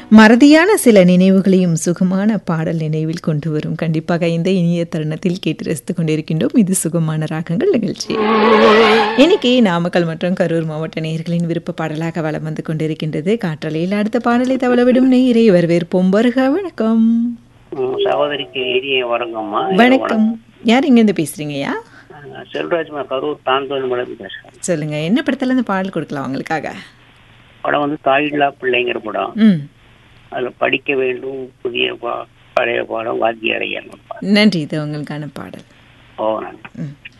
மறதியான சில நினைவுகளையும் சுகமான பாடல் நினைவில் கொண்டு வரும் கண்டிப்பாக இந்த இனிய தருணத்தில் கேட்டு ரசித்துக் கொண்டிருக்கின்றோம் இது சுகமான ராகங்கள் நிகழ்ச்சி இன்னைக்கு நாமக்கல் மற்றும் கரூர் மாவட்ட நேயர்களின் விருப்ப பாடலாக வலம் வந்து கொண்டிருக்கின்றது காற்றலையில் அடுத்த பாடலை தவளவிடும் நேயரை வரவேற்போம் வருக வணக்கம் ம், சகோதரிக்கு இனிய வணக்கம்மா வணக்கம் யார் இங்கேருந்து பேசுறீங்கய்யா அஹ், செல்வராஜ்மா கரூர் தாந்தோன் மடம் பேசுறேன் சொல்லுங்க என்ன படத்துல இருந்து பாடல் கொடுக்கலாம் உங்களுக்காக படம் வந்து தாயில்லா பிள்ளைங்கிற படம் ம் அதுல படிக்க வேண்டும் புதிய பா பழைய பாடம் வாத்தியாரையன் நன்றி இது உங்களுக்கான பாடல் ஓ நன்றி ம்